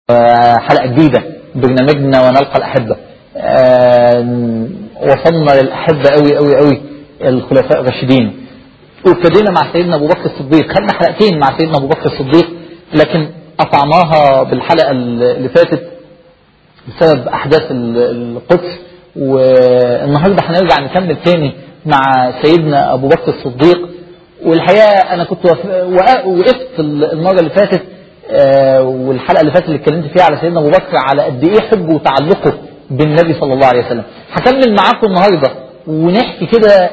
حلقة جديدة برنامجنا ونلقى الأحبة وصلنا للأحبة قوي قوي قوي الخلفاء الراشدين وابتدينا مع سيدنا أبو بكر الصديق خدنا حلقتين مع سيدنا أبو بكر الصديق لكن قطعناها بالحلقة اللي فاتت بسبب أحداث القدس والنهاردة هنرجع نكمل تاني مع سيدنا أبو بكر الصديق والحقيقة أنا كنت وقفت المرة اللي فاتت والحلقة اللي فاتت اللي اتكلمت فيها على سيدنا أبو بكر على قد إيه حبه وتعلقه بالنبي صلى الله عليه وسلم هكمل معاكم النهاردة ونحكي كده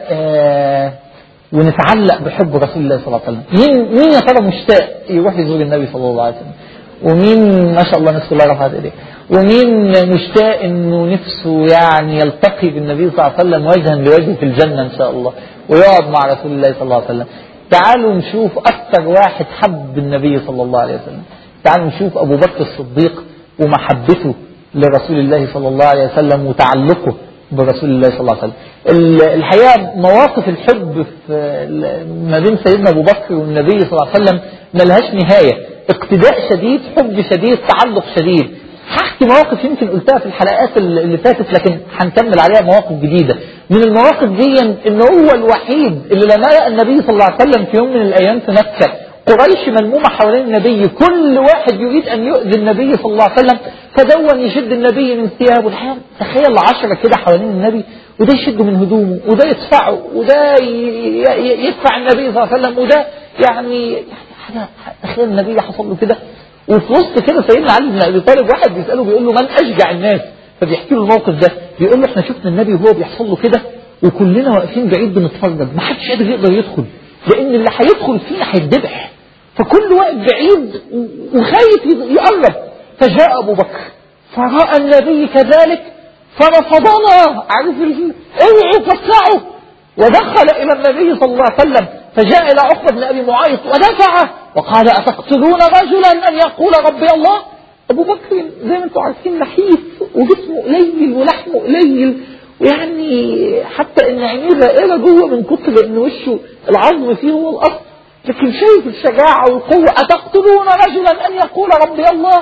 ونتعلق بحب رسول الله صلى الله عليه وسلم مين مين يا ترى مشتاق يروح يزور النبي صلى الله عليه وسلم ومين ما شاء الله نسأل الله رفعت ايديه ومين مشتاق انه نفسه يعني يلتقي بالنبي صلى الله عليه وسلم وجها لوجه في الجنة ان شاء الله ويقعد مع رسول الله صلى الله عليه وسلم تعالوا نشوف اكثر واحد حب النبي صلى الله عليه وسلم تعالوا نشوف ابو بكر الصديق ومحبته لرسول الله صلى الله عليه وسلم وتعلقه برسول الله صلى الله عليه وسلم الحقيقة مواقف الحب ما بين سيدنا أبو بكر والنبي صلى الله عليه وسلم ما لهاش نهاية اقتداء شديد حب شديد تعلق شديد هحكي مواقف يمكن قلتها في الحلقات اللي فاتت لكن هنكمل عليها مواقف جديدة من المواقف دي ان هو الوحيد اللي لما لقى النبي صلى الله عليه وسلم في يوم من الايام في مكة قريش ملمومة حوالين النبي كل واحد يريد أن يؤذي النبي صلى الله عليه وسلم فدون يشد النبي من ثيابه الحقيقة تخيل عشرة كده حوالين النبي وده يشده من هدومه وده يدفعه وده يدفع النبي صلى الله عليه وسلم وده يعني يعني حاجة تخيل النبي حصل له كده وفي وسط كده سيدنا علي بن ابي طالب واحد بيساله بيقول له من اشجع الناس فبيحكي له الموقف ده بيقول له احنا شفنا النبي وهو بيحصل له كده وكلنا واقفين بعيد بنتفرج ما حدش قادر يقدر يدخل لان اللي هيدخل فينا هيتذبح فكل واقف بعيد وخايف يقرب فجاء ابو بكر فراى النبي كذلك فرفضنا عارف اوعوا فسعوا ودخل الى النبي صلى الله عليه وسلم فجاء الى عقبه بن ابي معيط ودفعه وقال اتقتلون رجلا ان يقول ربي الله ابو بكر زي ما انتم عارفين نحيف وجسمه قليل ولحمه قليل ويعني حتى ان عينيه غائره جوه من كتر ان وشه العظم فيه هو الاصل لكن شايف الشجاعه والقوه اتقتلون رجلا ان يقول ربي الله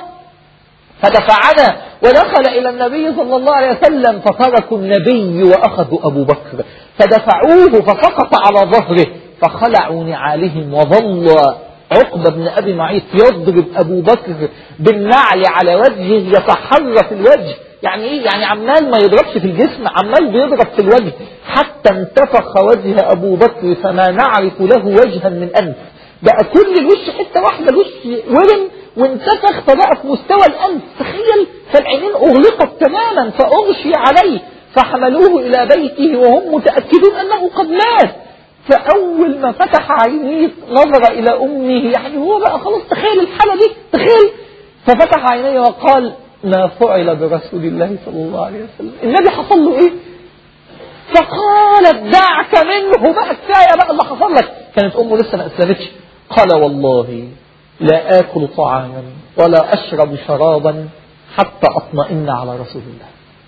فدفعنا ودخل إلى النبي صلى الله عليه وسلم فتركوا النبي وأخذوا أبو بكر فدفعوه فسقط على ظهره فخلعوا نعالهم وظل عقبة بن أبي معيط يضرب أبو بكر بالنعل على وجهه يتحرى في الوجه يعني إيه؟ يعني عمال ما يضربش في الجسم عمال بيضرب في الوجه حتى انتفخ وجه أبو بكر فما نعرف له وجها من أنف بقى كل الوش حتة واحدة الوش ورم وانتفخ فبقى في مستوى الأنف تخيل فالعينين أغلقت تماما فأغشي عليه فحملوه إلى بيته وهم متأكدون أنه قد مات فأول ما فتح عينيه نظر إلى أمه يعني هو بقى خلاص تخيل الحالة دي تخيل ففتح عينيه وقال ما فعل برسول الله صلى الله عليه وسلم النبي حصل له إيه فقالت دعك منه بقى كفاية بقى اللي حصل لك كانت أمه لسه ما أسلمتش قال والله لا آكل طعاما ولا أشرب شرابا حتى أطمئن على رسول الله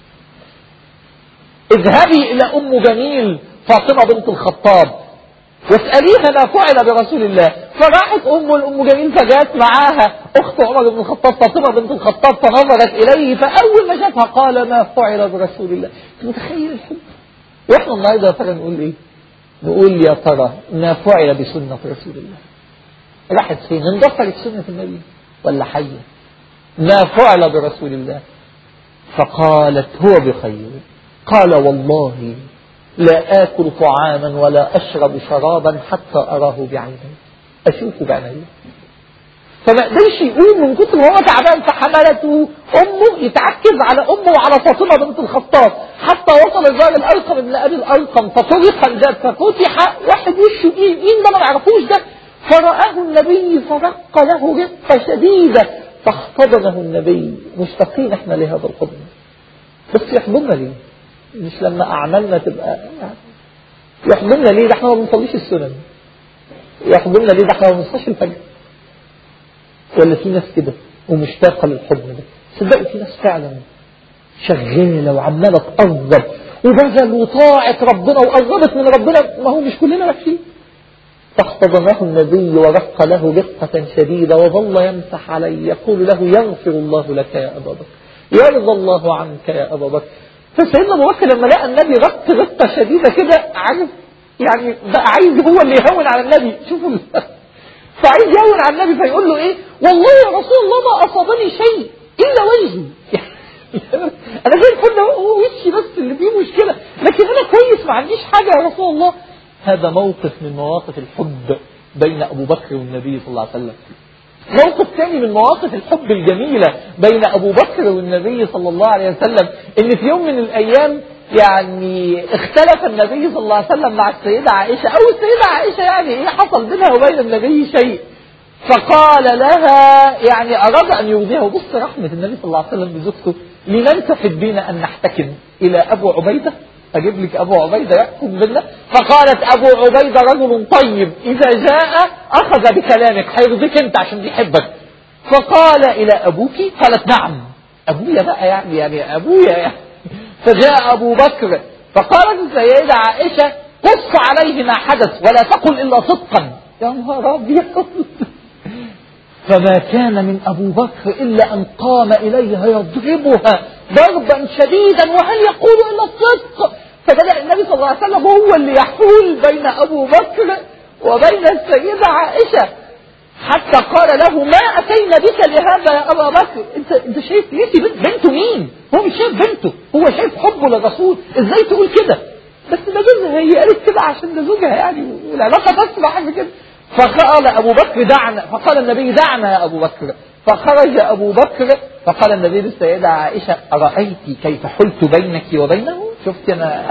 اذهبي إلى أم جميل فاطمة بنت الخطاب واسأليها ما فعل برسول الله فراحت أم الأم جميل فجاءت معاها أخت عمر بن الخطاب فاطمة بنت الخطاب فنظرت إليه فأول ما شافها قال ما فعل برسول الله متخيل الحب وإحنا النهارده يا ترى نقول إيه نقول يا ترى ما فعل بسنة رسول الله راحت فين اندثرت سنة النبي ولا حية ما فعل برسول الله فقالت هو بخير قال والله لا آكل طعاما ولا أشرب شرابا حتى أراه بعيني أشوفه بعيني فما قدرش يقوم من كتر ما هو تعبان فحملته امه يتعكز على امه وعلى فاطمه بنت الخطاب حتى وصل الراجل الارقم ابن ابي الارقم فطرق الباب ففتح واحد وشه مين مين ده ما نعرفوش ده فرآه النبي فرق له رقة شديدة فاحتضنه النبي مشتاقين احنا لهذا الحضن بس يحضننا ليه؟ مش لما أعمالنا تبقى يحضننا ليه؟ ده احنا ما بنصليش السنن يحضننا ليه؟ ده احنا ما بنصليش الفجر ولا في ناس كده ومشتاقة للحضن ده صدقوا في ناس فعلا شغالة وعمالة تقرب وبذل وطاعة ربنا وقربت من ربنا ما هو مش كلنا وحشين فاحتضنه النبي ورق له رقة شديدة وظل يمسح عليه يقول له يغفر الله لك يا أبا بكر يرضى الله عنك يا أبا بكر فسيدنا أبو بكر لما لقى النبي رق رقة شديدة كده عارف يعني بقى عايز هو اللي يهون على النبي شوفوا فعايز يهون على النبي فيقول له ايه والله يا رسول الله ما أصابني شيء إلا وجهي أنا زي الفل هو وشي بس اللي فيه مشكلة لكن أنا كويس ما عنديش حاجة يا رسول الله هذا موقف من مواقف الحب بين أبو بكر والنبي صلى الله عليه وسلم موقف ثاني من مواقف الحب الجميلة بين أبو بكر والنبي صلى الله عليه وسلم إن في يوم من الأيام يعني اختلف النبي صلى الله عليه وسلم مع السيدة عائشة أو السيدة عائشة يعني إيه حصل بينها وبين النبي شيء فقال لها يعني أراد أن يرضيها وبص رحمة النبي صلى الله عليه وسلم بزوجته لمن تحبين أن نحتكم إلى أبو عبيدة أجيب لك أبو عبيدة يحكم بالله فقالت أبو عبيدة رجل طيب إذا جاء أخذ بكلامك هيرضيك أنت عشان بيحبك فقال إلى أبوك قالت نعم أبويا بقى يعني يعني أبويا يعني فجاء أبو بكر فقالت السيدة عائشة قص عليه ما حدث ولا تقل إلا صدقا يا نهار أبيض فما كان من أبو بكر إلا أن قام إليها يضربها ضربا شديدا وهل يقول إلا الصدق فبدأ النبي صلى الله عليه وسلم هو اللي يحول بين أبو بكر وبين السيدة عائشة حتى قال له ما أتينا بك لهذا يا أبا بكر أنت, انت شايف يتي بنت بنته مين هو مش شايف بنته هو شايف حبه للرسول ازاي تقول كده بس ده جوزها هي قالت كده عشان ده زوجها يعني والعلاقة تسمح بكده فقال أبو بكر دعنا فقال النبي دعنا يا أبو بكر فخرج أبو بكر فقال النبي للسيدة عائشة أرأيت كيف حلت بينك وبينه شفت أنا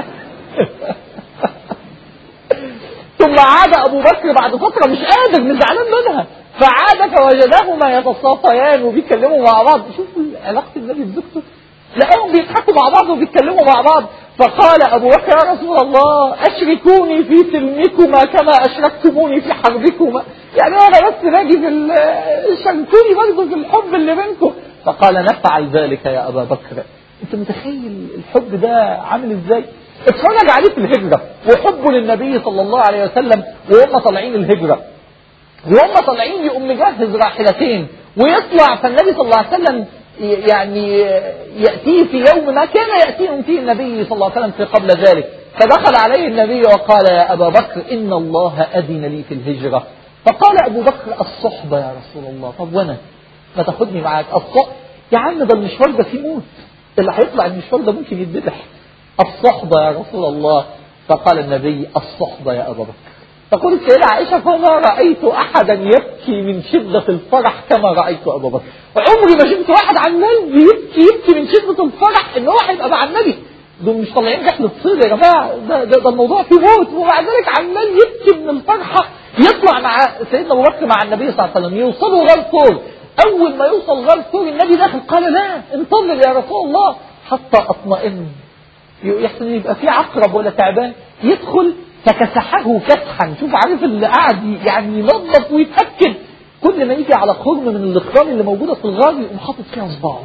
ثم عاد أبو بكر بعد فترة مش قادر مش زعلان منها فعاد فوجدهما يتصافيان وبيتكلموا مع بعض شوفوا علاقة النبي بزوجته لقاهم بيضحكوا مع بعض وبيتكلموا مع بعض فقال أبو بكر يا رسول الله أشركوني في سلمكما كما أشركتموني في حربكما يعني أنا بس باجي في شاركوني برضه في الحب اللي بينكم فقال نفعل ذلك يا أبا بكر أنت متخيل الحب ده عامل إزاي اتفرج عليه في الهجرة وحبه للنبي صلى الله عليه وسلم وهم طالعين الهجرة وهم طالعين يقوم مجهز راحلتين ويطلع فالنبي صلى الله عليه وسلم يعني يأتيه في يوم ما كان يأتيهم فيه النبي صلى الله عليه وسلم في قبل ذلك فدخل عليه النبي وقال يا أبا بكر إن الله أذن لي في الهجرة فقال أبو بكر الصحبة يا رسول الله طب وأنا ما تاخدني معاك الصحبة يا عم ده المشوار ده فيه موت اللي هيطلع المشوار ده ممكن يتذبح الصحبة يا رسول الله فقال النبي الصحبة يا أبا بكر تقول السيدة عائشة فما رأيت أحدا يبكي من شدة الفرح كما رأيت أبا بكر عمري ما شفت واحد عمال بيبكي يبكي من شدة الفرح إن هو هيبقى مع النبي دول مش طالعين رحلة صيد يا جماعة ده, ده, ده الموضوع فيه موت ومع ذلك عمال يبكي من الفرحة يطلع مع سيدنا أبو بكر مع النبي صلى الله عليه وسلم يوصلوا غار ثور أول ما يوصل غار ثور النبي داخل قال لا انتظر يا رسول الله حتى أطمئن يحسن يبقى في عقرب ولا تعبان يدخل فكسحه كسحا شوف عارف اللي قاعد يعني ينظف ويتأكد كل ما يجي على خرم من الاخرام اللي موجودة في الغار يقوم حاطط فيها صباعه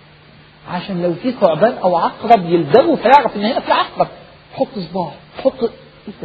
عشان لو في ثعبان او عقرب يلدغه فيعرف ان هنا في عقرب حط صباعه حط ايه ده؟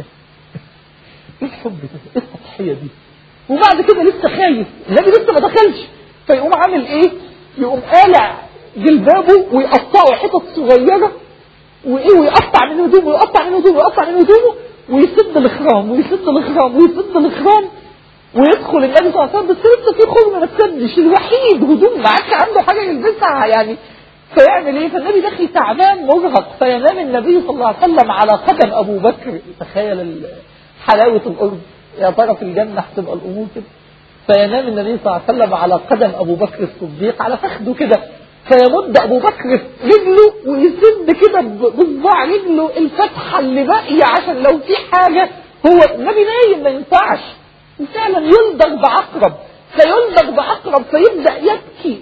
ايه الحب ده؟ ايه التضحية دي؟ وبعد كده لسه خايف النبي لسه ما دخلش فيقوم عامل ايه؟ يقوم قالع جلبابه ويقطعه حتت صغيرة وايه ويقطع من هدومه ويقطع من هدومه ويقطع من هدومه ويسد الخرام ويسد الخرام ويسد الخرام ويدخل النبي صلى الله عليه وسلم بس لسه في خرم ما تسدش الوحيد هدوم ما عادش عنده حاجه يلبسها يعني فيعمل ايه؟ فالنبي داخل تعبان مرهق فينام النبي صلى الله عليه وسلم على قدم ابو بكر تخيل حلاوه القرب يا ترى في الجنه هتبقى الامور كده فينام النبي صلى الله عليه وسلم على قدم ابو بكر الصديق على فخده كده فيمد ابو بكر رجله ويسد كده بصباع رجله الفتحه اللي باقيه عشان لو في حاجه هو النبي نايم ما ينفعش وفعلا يلدغ بعقرب فيلدغ بعقرب فيبدا يبكي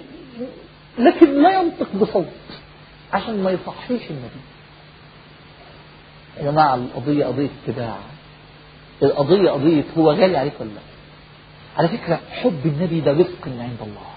لكن لا ينطق بصوت عشان ما يصحيش النبي يا جماعه القضيه قضيه اتباع القضيه قضيه هو غالي عليك ولا لا على فكره حب النبي ده رزق من عند الله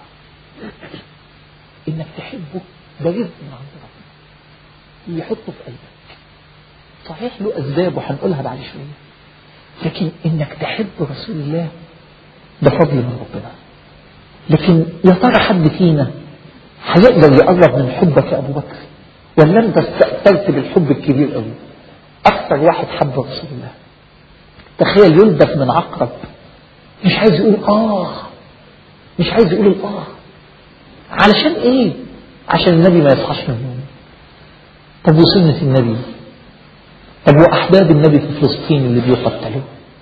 انك تحبه ده رزق من عند ربنا يحطه في قلبك صحيح له اسباب وهنقولها بعد شويه لكن انك تحب رسول الله ده فضل من ربنا لكن يا ترى حد فينا هيقدر يقرب من حبك يا ابو بكر ولا انت استأثرت بالحب الكبير قوي اكثر واحد حب رسول الله تخيل يلبس من عقرب مش عايز يقول اه مش عايز يقول الاه علشان ايه عشان النبي ما يصحاش من النوم طب وسنة النبي طب وأحباب النبي في فلسطين اللي بيقتلوا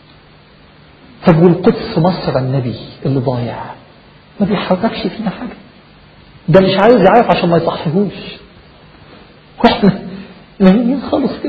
طب والقدس مصر النبي اللي ضايع ما بيحركش فينا حاجة ده مش عايز يعرف عشان ما يصحيهوش واحنا نايمين خالص كده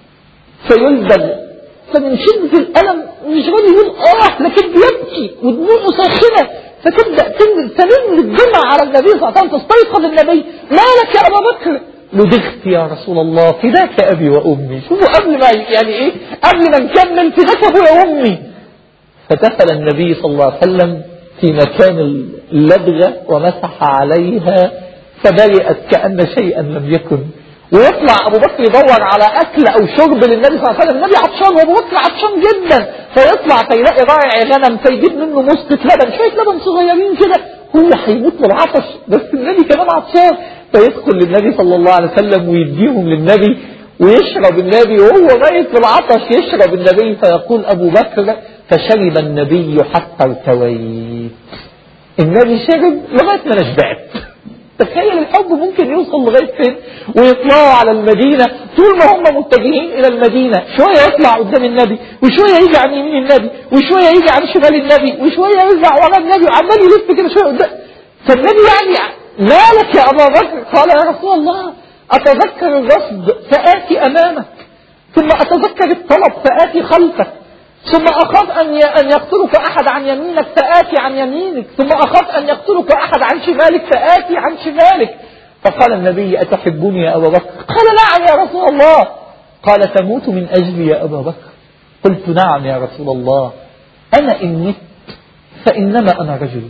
فيلزم فمن شدة الألم مش راضي يقول آه لكن بيبكي ودموعه ساخنة فتبدأ تنزل تنزل الدمع على النبي صلى الله عليه وسلم تستيقظ النبي مالك يا أبا بكر لدغت يا رسول الله فداك أبي وأمي شوفوا قبل ما يعني إيه قبل ما نكمل فداك أبويا وأمي فتفل النبي صلى الله عليه وسلم في مكان اللدغة ومسح عليها فبرئت كأن شيئا لم يكن ويطلع ابو بكر يدور على اكل او شرب للنبي صلى الله عليه وسلم النبي عطشان وابو بكر عطشان جدا فيطلع فيلاقي راعي غنم فيجيب منه مسقط لبن شويه لبن صغيرين كده هو هيموت من العطش بس النبي كمان عطشان فيدخل للنبي صلى الله عليه وسلم ويديهم للنبي ويشرب النبي وهو ميت من العطش يشرب النبي فيقول ابو بكر فشرب النبي حتى ارتويت النبي شرب لغايه ما انا شبعت تخيل الحب ممكن يوصل لغايه فين ويطلعوا على المدينه طول ما هم متجهين الى المدينه شويه يطلع قدام النبي وشويه يجي عن يمين النبي وشويه يجي عن شمال النبي وشويه يرجع ورا النبي وعمال يلف كده شويه قدام فالنبي يعني مالك يا ابا بكر قال يا رسول الله اتذكر الرصد فاتي امامك ثم اتذكر الطلب فاتي خلفك ثم أخاف أن أن يقتلك أحد عن يمينك فآتي عن يمينك ثم أخاف أن يقتلك أحد عن شمالك فآتي عن شمالك فقال النبي أتحبني يا أبا بكر قال نعم يا رسول الله قال تموت من أجلي يا أبا بكر قلت نعم يا رسول الله أنا إن مت فإنما أنا رجل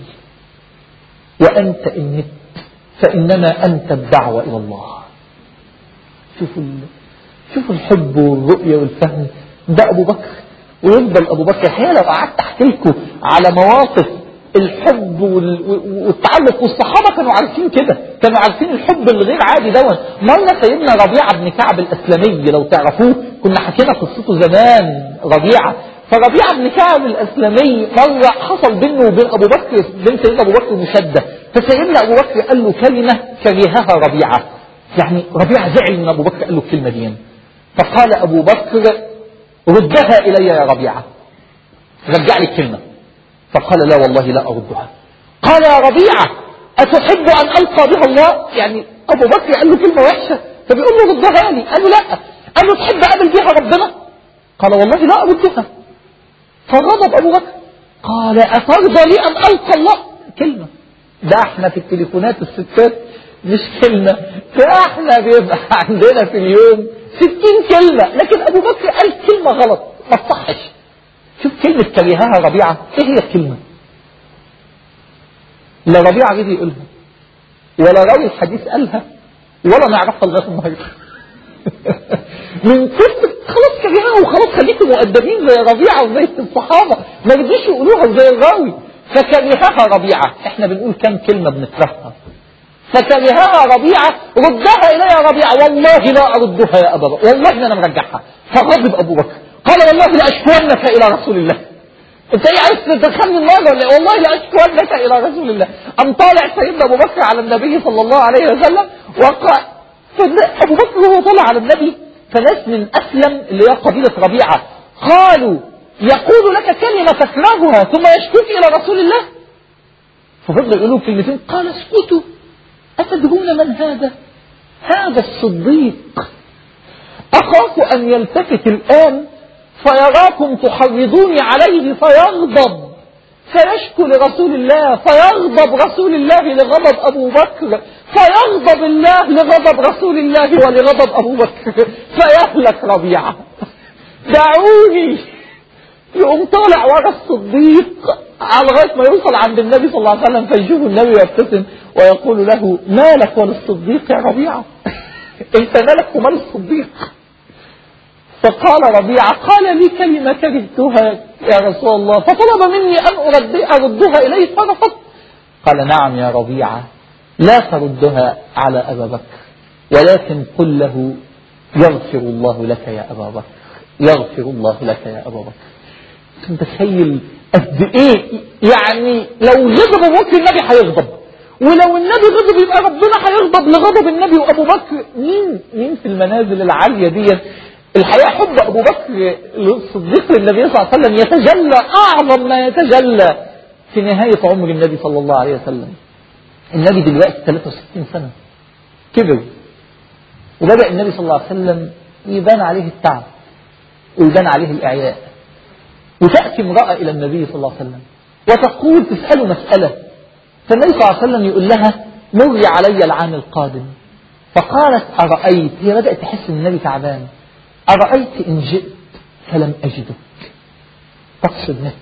وأنت إن مت فإنما أنت الدعوة إلى الله شوفوا شوفوا الحب والرؤية والفهم ده أبو بكر ويفضل ابو بكر الحقيقه لو قعدت احكي لكم على مواقف الحب والتعلق والصحابه كانوا عارفين كده كانوا عارفين الحب الغير عادي دون مره سيدنا ربيعه بن كعب الاسلمي لو تعرفوه كنا حكينا قصته زمان ربيعه فربيعه بن كعب الاسلمي مره حصل بينه وبين ابو بكر بين سيدنا ابو بكر مشده فسيدنا ابو بكر قال له كلمه كرهها ربيعه يعني ربيعه زعل من ابو بكر قال له الكلمه دي فقال ابو بكر ردها إلي يا ربيعة رجع لي الكلمة فقال لا والله لا أردها قال يا ربيعة أتحب أن ألقى بها الله يعني أبو بكر قال له كلمة وحشة فبيقول له ردها لي قال له لا قال له تحب أقبل بها ربنا قال والله لا أردها فغضب أبو بكر قال أترضى لي أن ألقى الله كلمة ده احنا في التليفونات الستات مش كلمة ده احنا بيبقى عندنا في اليوم ستين كلمة لكن أبو بكر قال كلمة غلط ما تصحش شوف كلمة كرهها ربيعة إيه هي الكلمة لا ربيعة جه يقولها ولا راوي الحديث قالها ولا نعرفها لغاية النهارده من كتر خلاص كرهها وخلاص خليكم مؤدبين زي ربيعة وزي الصحابة ما رضيش يقولوها زي الراوي فكرهها ربيعة احنا بنقول كم كلمة بنكرهها فكرهها ربيعة ردها إلي يا ربيعة والله لا أردها يا أبا بكر والله أنا مرجعها فغضب أبو بكر قال والله لأشكونك إلى رسول الله انت ايه عايز تدخلني النار ولا ايه؟ والله لاشكونك الى رسول الله ام طالع سيدنا ابو بكر على النبي صلى الله عليه وسلم وقال ابو بكر وهو طالع على النبي فناس من اسلم اللي هي قبيله ربيعه قالوا يقول لك كلمه تكرهها ثم يشكوك الى رسول الله ففضل يقولوا كلمتين قال اسكتوا أتدرون من هذا هذا الصديق أخاف أن يلتفت الآن فيراكم تحرضوني عليه فيغضب فيشكو لرسول الله فيغضب رسول الله لغضب أبو بكر فيغضب الله لغضب رسول الله ولغضب أبو بكر فيهلك ربيعة دعوني يقوم طالع ورا الصديق على لغايه ما يوصل عند النبي صلى الله عليه وسلم فيشوف النبي ويبتسم ويقول له ما لك وللصديق يا ربيعه انت مالك ومال الصديق فقال ربيعة قال لي كلمة كرهتها يا رسول الله فطلب مني أن أردها إليه فرفضت قال نعم يا ربيعة لا تردها على أبا بكر ولكن قل له يغفر الله لك يا أبا بكر يغفر الله لك يا أبا بكر متخيل قد إيه يعني لو غضب ممكن النبي هيغضب ولو النبي غضب يبقى ربنا هيغضب لغضب النبي وابو بكر مين مين في المنازل العاليه دي الحقيقه حب ابو بكر الصديق للنبي صلى الله عليه وسلم يتجلى اعظم ما يتجلى في نهايه عمر النبي صلى الله عليه وسلم النبي دلوقتي 63 سنه كبر وبدا النبي صلى الله عليه وسلم يبان عليه التعب ويبان عليه الاعياء وتاتي امراه الى النبي صلى الله عليه وسلم وتقول تساله مساله فالنبي صلى الله عليه وسلم يقول لها مري علي العام القادم فقالت أرأيت هي بدأت تحس أن النبي تعبان أرأيت إن جئت فلم أجدك تقصد مت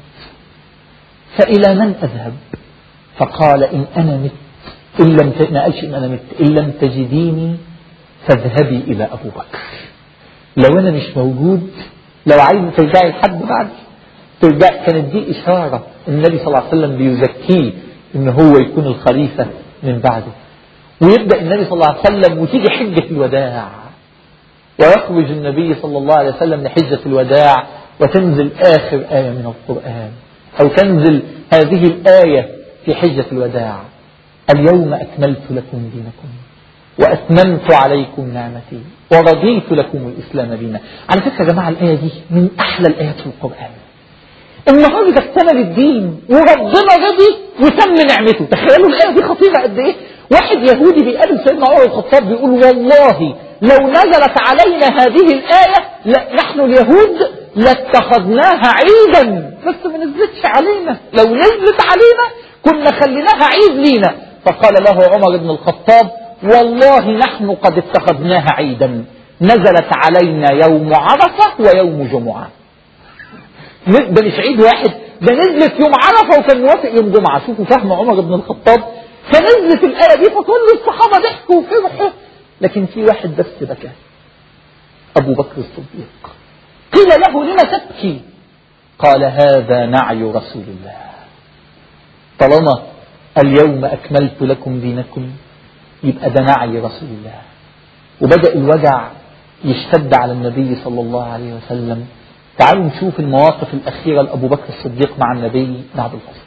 فإلى من أذهب فقال إن أنا مت إن لم ت... ما قالش إن أنا مت إن لم تجديني فاذهبي إلى أبو بكر لو أنا مش موجود لو عايز ترجعي لحد بعد ترجع كانت دي إشارة النبي صلى الله عليه وسلم بيزكيه ان هو يكون الخليفة من بعده ويبدأ النبي صلى الله عليه وسلم وتيجي حجة الوداع ويخرج النبي صلى الله عليه وسلم لحجة الوداع وتنزل آخر آية من القرآن أو تنزل هذه الآية في حجة الوداع اليوم أكملت لكم دينكم وأتممت عليكم نعمتي ورضيت لكم الإسلام دينا على فكرة يا جماعة الآية دي من أحلى الآيات في القرآن النهارده اكتمل الدين وربنا رضي وتم نعمته تخيلوا الايه دي خطيره قد ايه واحد يهودي بيقابل سيدنا عمر الخطاب بيقول والله لو نزلت علينا هذه الايه لا نحن اليهود لاتخذناها عيدا بس ما نزلتش علينا لو نزلت علينا كنا خليناها عيد لينا فقال له عمر بن الخطاب والله نحن قد اتخذناها عيدا نزلت علينا يوم عرفه ويوم جمعه ده مش عيد واحد ده نزلت يوم عرفة وكان موافق يوم جمعة شوفوا فهم عمر بن الخطاب فنزلت الآية دي فكل الصحابة ضحكوا وفرحوا لكن في واحد بس بكى أبو بكر الصديق قيل له لم تبكي قال هذا نعي رسول الله طالما اليوم أكملت لكم دينكم يبقى ده نعي رسول الله وبدأ الوجع يشتد على النبي صلى الله عليه وسلم تعالوا نشوف المواقف الأخيرة لأبو بكر الصديق مع النبي بعد الفصل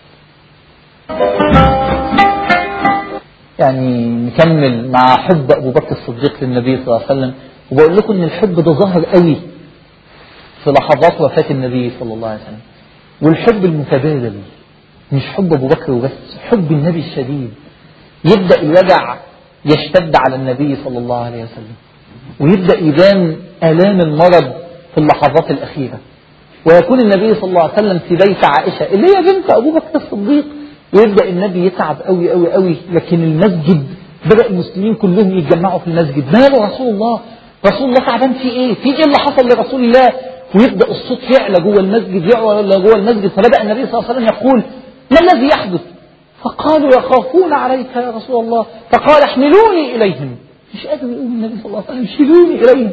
يعني نكمل مع حب أبو بكر الصديق للنبي صلى الله عليه وسلم وبقول لكم إن الحب ده ظهر قوي في لحظات وفاة النبي صلى الله عليه وسلم والحب المتبادل مش حب أبو بكر وبس حب النبي الشديد يبدأ الوجع يشتد على النبي صلى الله عليه وسلم ويبدأ يبان آلام المرض في اللحظات الأخيرة ويكون النبي صلى الله عليه وسلم في بيت عائشة اللي هي بنت أبو بكر الصديق ويبدأ النبي يتعب قوي قوي قوي لكن المسجد بدأ المسلمين كلهم يتجمعوا في المسجد ماله رسول الله رسول الله تعبان في ايه في ايه اللي حصل لرسول الله ويبدأ الصوت يعلى جوه المسجد يعلى جوه المسجد فبدأ النبي صلى الله عليه وسلم يقول ما الذي يحدث فقالوا يخافون عليك يا رسول الله فقال احملوني إليهم مش قادر يقول النبي صلى الله عليه وسلم شيلوني إليهم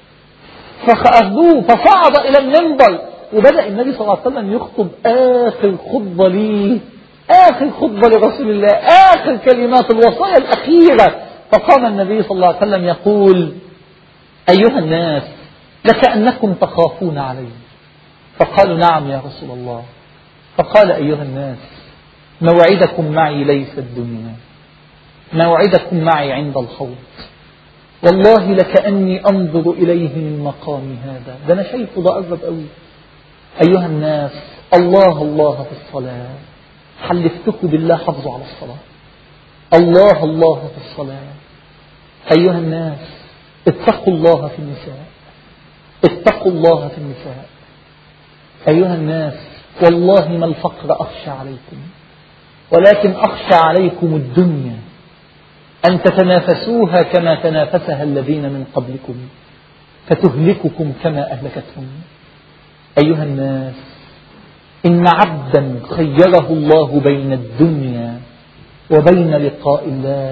فأخذوه فصعد إلى المنبر وبدأ النبي صلى الله عليه وسلم يخطب آخر خطبة ليه آخر خطبة لرسول الله آخر كلمات الوصايا الأخيرة فقام النبي صلى الله عليه وسلم يقول أيها الناس لكأنكم تخافون علي فقالوا نعم يا رسول الله فقال أيها الناس موعدكم معي ليس الدنيا موعدكم معي عند الحوض والله لكأني أنظر إليه من مقامي هذا ده أنا شايفه ده قرب قوي أيها الناس الله الله في الصلاة حلفتكم بالله حافظوا على الصلاة الله الله في الصلاة أيها الناس اتقوا الله في النساء اتقوا الله في النساء أيها الناس والله ما الفقر أخشى عليكم ولكن أخشى عليكم الدنيا أن تتنافسوها كما تنافسها الذين من قبلكم فتهلككم كما أهلكتهم أيها الناس إن عبدا خيره الله بين الدنيا وبين لقاء الله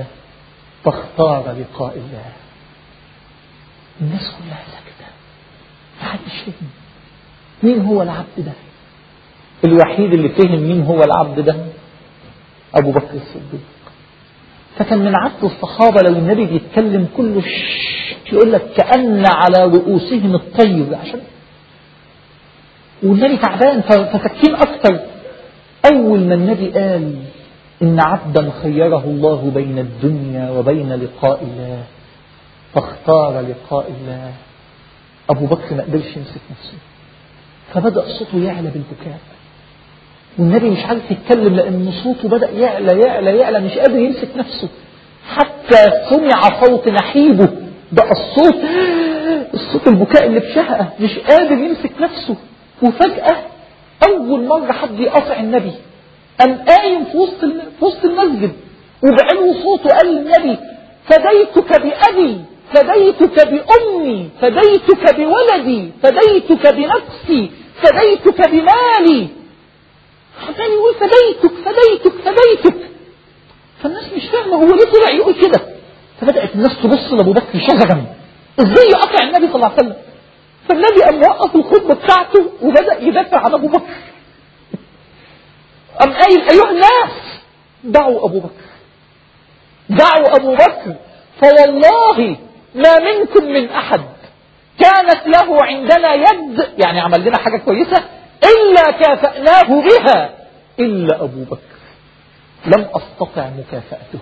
فاختار لقاء الله الناس كلها ساكتة محدش محدش فهم مين هو العبد ده الوحيد اللي فهم مين هو العبد ده أبو بكر الصديق فكان من عادة الصحابة لو النبي بيتكلم كله يقول لك كأن على رؤوسهم الطير عشان والنبي تعبان فساكتين أكتر أول ما النبي قال إن عبدا خيره الله بين الدنيا وبين لقاء الله فاختار لقاء الله أبو بكر ما قدرش يمسك نفسه فبدأ صوته يعلى بالبكاء والنبي مش عارف يتكلم لأن صوته بدأ يعلى يعلى يعلى مش قادر يمسك نفسه حتى سمع صوت نحيبه بقى الصوت الصوت البكاء اللي بشهقة مش قادر يمسك نفسه وفجأة أول مرة حد يقطع النبي قام قايم في وسط في وسط المسجد وبعلو صوته قال للنبي فديتك بأبي فديتك بأمي فديتك بولدي فديتك بنفسي فديتك بمالي عمال يقول فديتك فديتك فديتك فالناس مش فاهمة هو ليه طلع يقول كده فبدأت الناس تبص لأبو بكر شغبا ازاي يقطع النبي صلى الله عليه وسلم فالنبي قام وقف الخطبة بتاعته وبدأ يدافع عن أبو بكر قام قايل أيها الناس دعوا أبو بكر دعوا أبو بكر فوالله ما منكم من أحد كانت له عندنا يد يعني عمل لنا حاجة كويسة إلا كافأناه بها إلا أبو بكر لم أستطع مكافأته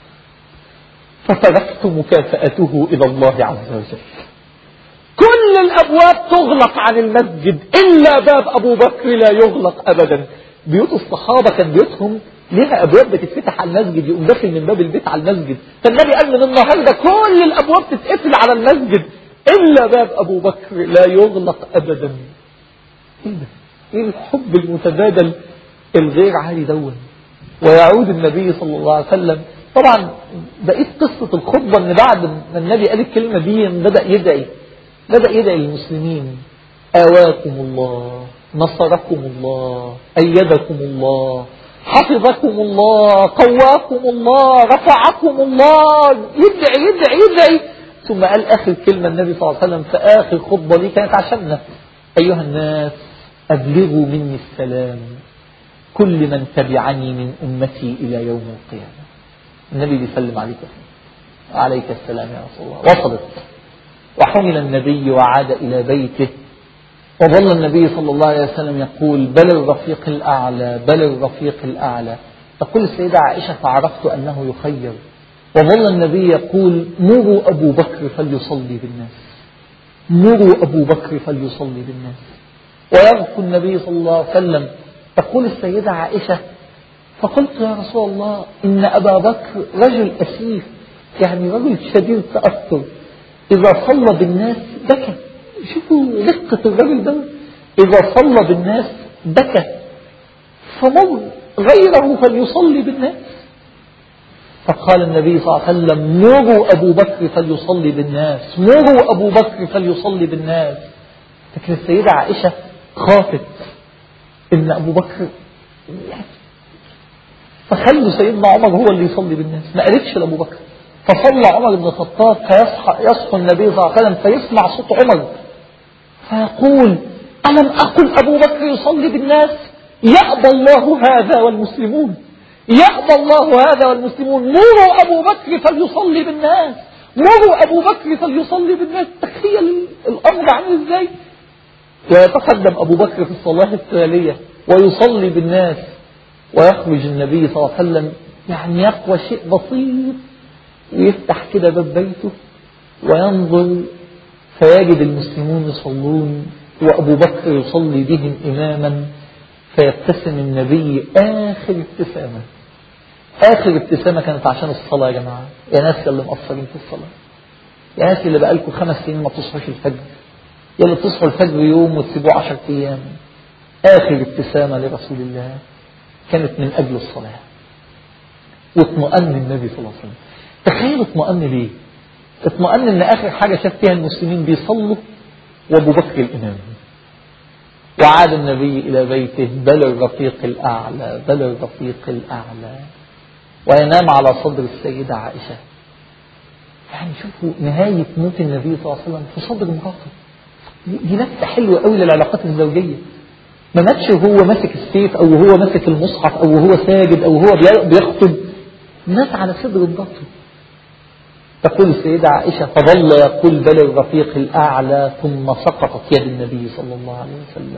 فتركت مكافأته إلى الله عز وجل كل الأبواب تغلق عن المسجد إلا باب أبو بكر لا يغلق أبدا بيوت الصحابة كان بيوتهم ليها أبواب بتتفتح على المسجد يقوم داخل من باب البيت على المسجد فالنبي قال من النهاردة كل الأبواب تتقفل على المسجد إلا باب أبو بكر لا يغلق أبدا إيه ده؟ إيه الحب المتبادل الغير عادي دون ويعود النبي صلى الله عليه وسلم طبعا بقيت قصة الخطبة ان بعد ما النبي قال الكلمة دي بدأ يدعي بدأ يدعي للمسلمين آواكم الله نصركم الله أيدكم الله حفظكم الله قواكم الله رفعكم الله يدعي يدعي يدعي ثم قال آخر كلمة النبي صلى الله عليه وسلم في آخر خطبة دي كانت عشاننا أيها الناس أبلغوا مني السلام كل من تبعني من أمتي إلى يوم القيامة النبي بيسلم عليك عليك السلام يا رسول الله وصلت وحمل النبي وعاد إلى بيته وظل النبي صلى الله عليه وسلم يقول بل الرفيق الأعلى بل الرفيق الأعلى تقول السيدة عائشة فعرفت أنه يخير وظل النبي يقول مروا أبو بكر فليصلي بالناس مروا أبو بكر فليصلي بالناس ويغفو النبي صلى الله عليه وسلم تقول السيدة عائشة فقلت يا رسول الله إن أبا بكر رجل أسيف يعني رجل شديد التأثر إذا صلى بالناس بكى شوفوا رقة الرجل ده إذا صلى بالناس بكى فمر غيره فليصلي بالناس فقال النبي صلى الله عليه وسلم مروا أبو بكر فليصلي بالناس مروا أبو بكر فليصلي بالناس لكن السيدة عائشة خافت إن أبو بكر فخلوا سيدنا عمر هو اللي يصلي بالناس ما قالتش لأبو بكر فصلى عمر بن الخطاب فيصحى يصحى النبي صلى الله عليه وسلم فيسمع صوت عمر فيقول ألم أقل أبو بكر يصلي بالناس يأبى الله هذا والمسلمون يأبى الله هذا والمسلمون مروا أبو بكر فليصلي بالناس مروا أبو بكر فليصلي بالناس تخيل الأمر عامل إزاي ويتقدم أبو بكر في الصلاة التالية ويصلي بالناس ويخرج النبي صلى الله عليه وسلم يعني يقوى شيء بسيط ويفتح كده باب بيته وينظر فيجد المسلمون يصلون وأبو بكر يصلي بهم إماما فيبتسم النبي آخر ابتسامة آخر ابتسامة كانت عشان الصلاة يا جماعة يا ناس اللي مقصرين في الصلاة يا ناس اللي بقالكم خمس سنين ما تصحوش الفجر يا اللي تصحوا الفجر يوم وتسيبوه عشر أيام آخر ابتسامة لرسول الله كانت من أجل الصلاة واطمأن النبي صلى الله عليه وسلم تخيل اطمأن ليه اطمأن ان اخر حاجة شاف فيها المسلمين بيصلوا وابو بكر الامام وعاد النبي الى بيته بل الرفيق الاعلى بل الرفيق الاعلى وينام على صدر السيدة عائشة يعني شوفوا نهاية موت النبي صلى الله عليه وسلم في صدر مراته دي نكتة حلوة قوي للعلاقات الزوجية ما ماتش وهو ماسك السيف أو هو ماسك المصحف أو هو ساجد أو هو بيخطب مات على صدر البطن تقول السيدة عائشة فظل يقول بل الرفيق الأعلى ثم سقطت يد النبي صلى الله عليه وسلم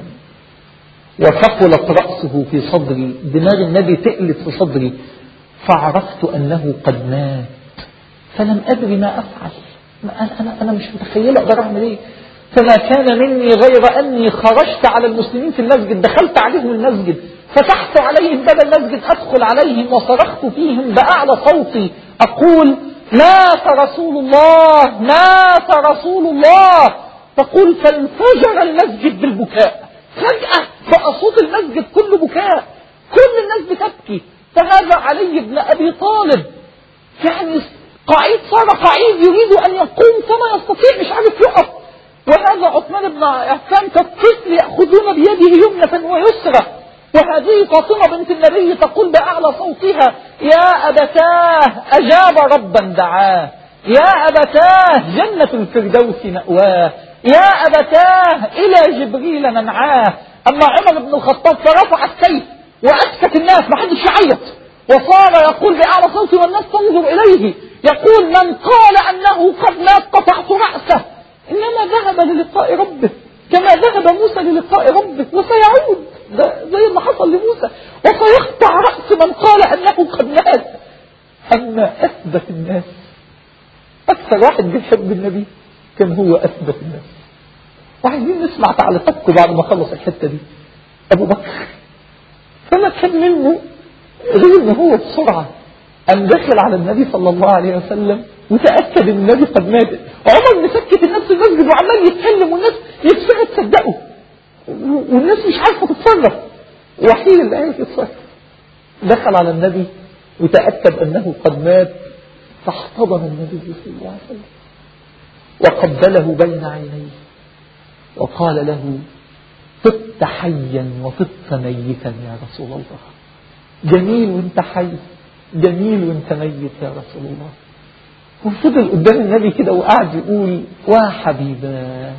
وثقلت رأسه في صدري دماغ النبي تقلت في صدري فعرفت أنه قد مات فلم أدري ما أفعل أنا, أنا مش متخيلة أقدر أعمل إيه فما كان مني غير أني خرجت على المسلمين في المسجد دخلت عليهم المسجد فتحت عليهم باب المسجد أدخل عليهم وصرخت فيهم بأعلى صوتي أقول مات رسول الله مات رسول الله تقول فانفجر المسجد بالبكاء فجأة بقى صوت المسجد كله بكاء كل الناس بتبكي فهذا علي بن أبي طالب يعني قعيد صار قعيد يريد أن يقوم فما يستطيع مش عارف يقف وهذا عثمان بن عفان كالطفل يأخذون بيده يمنة ويسرى وهذه فاطمة بنت النبي تقول بأعلى صوتها يا أبتاه أجاب ربا دعاه يا أبتاه جنة الفردوس مأواه يا أبتاه إلى جبريل ننعاه أما عمر بن الخطاب فرفع السيف وأسكت الناس ما حدش يعيط وصار يقول بأعلى صوت والناس تنظر إليه يقول من قال أنه قد مات قطعت رأسه إنما ذهب للقاء ربه كما ذهب موسى للقاء ربه وسيعود زي ما حصل لموسى وسيقطع رأس من قال أنه قد مات أما أثبت الناس أكثر واحد بيحب النبي كان هو أثبت الناس وعايزين نسمع تعليقاتكم بعد ما خلص الحتة دي أبو بكر فما كان منه غير ان هو بسرعة قام داخل على النبي صلى الله عليه وسلم وتأكد ان النبي قد مات عمر مسكت الناس في المسجد وعمال يتكلم والناس يكسرها تصدقه والناس مش عارفة تتصرف وحيد اللي عارف يتصرف دخل على النبي وتأكد أنه قد مات فاحتضن النبي صلى الله عليه وسلم وقبله بين عينيه وقال له طبت حيا وطبت ميتا يا رسول الله جميل وانت حي جميل وانت ميت يا رسول الله وفضل قدام النبي كده وقعد يقول وحبيبا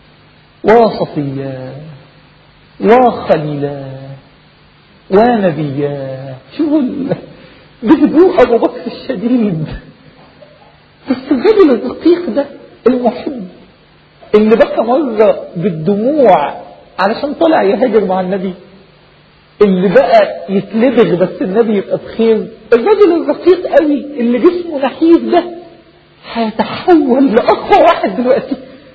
وصفيا وخليلا ونبيا شو بهدوء أبو بكر الشديد بس الرجل الرقيق ده المحب اللي بكى مرة بالدموع علشان طلع يهاجر مع النبي اللي بقى يتلدغ بس النبي يبقى بخير الرجل الرقيق قوي اللي جسمه نحيف ده هيتحول لأقوى واحد دلوقتي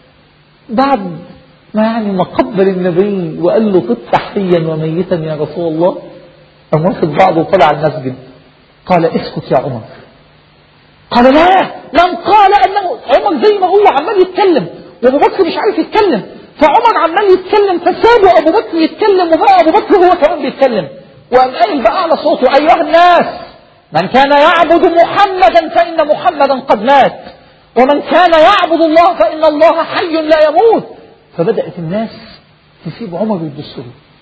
بعد ما يعني ما قبل النبي وقال له طب حيا وميتا يا رسول الله قام واخد بعضه وطلع المسجد قال اسكت يا عمر قال لا من قال انه عمر زي ما هو عمال يتكلم وابو بكر مش عارف يتكلم فعمر عمال يتكلم فسابوا ابو بكر يتكلم وبقى ابو بكر هو كمان بيتكلم وقام قايل بأعلى صوته ايها الناس من كان يعبد محمدا فان محمدا قد مات ومن كان يعبد الله فان الله حي لا يموت فبدأت الناس تسيب عمر ويبص له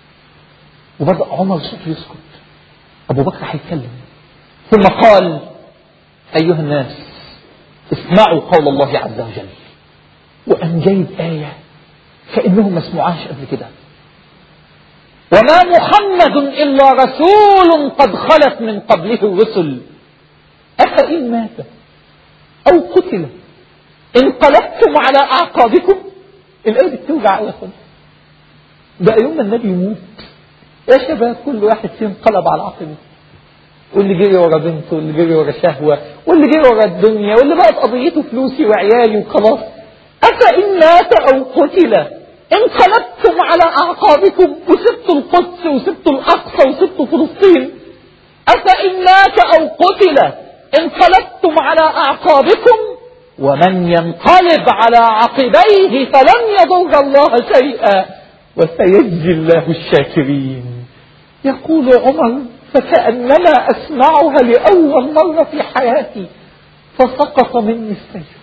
وبدأ عمر صوته يسكت أبو بكر هيتكلم ثم قال أيها الناس اسمعوا قول الله عز وجل وأن جايب آية كأنهم ما سمعوهاش قبل كده وما محمد إلا رسول قد خلت من قبله الرسل أفإن مات أو قتل انقلبتم على أعقابكم الآية دي بتوجع قوي يا اخوان بقى يوم ما النبي يموت يا شباب كل واحد فيهم انقلب على عقبه واللي جري ورا بنته واللي جري ورا شهوة واللي جري ورا الدنيا واللي بقت قضيته فلوسي وعيالي وخلاص أفإن مات أو قتل انقلبتم على أعقابكم وسبتوا القدس وسبتوا الأقصى وسبتوا فلسطين أفإن مات أو قتل انقلبتم على أعقابكم ومن ينقلب على عقبيه فلن يضر الله شيئا وسيجزي الله الشاكرين يقول عمر فكأنما أسمعها لأول مرة في حياتي فسقط مني السيف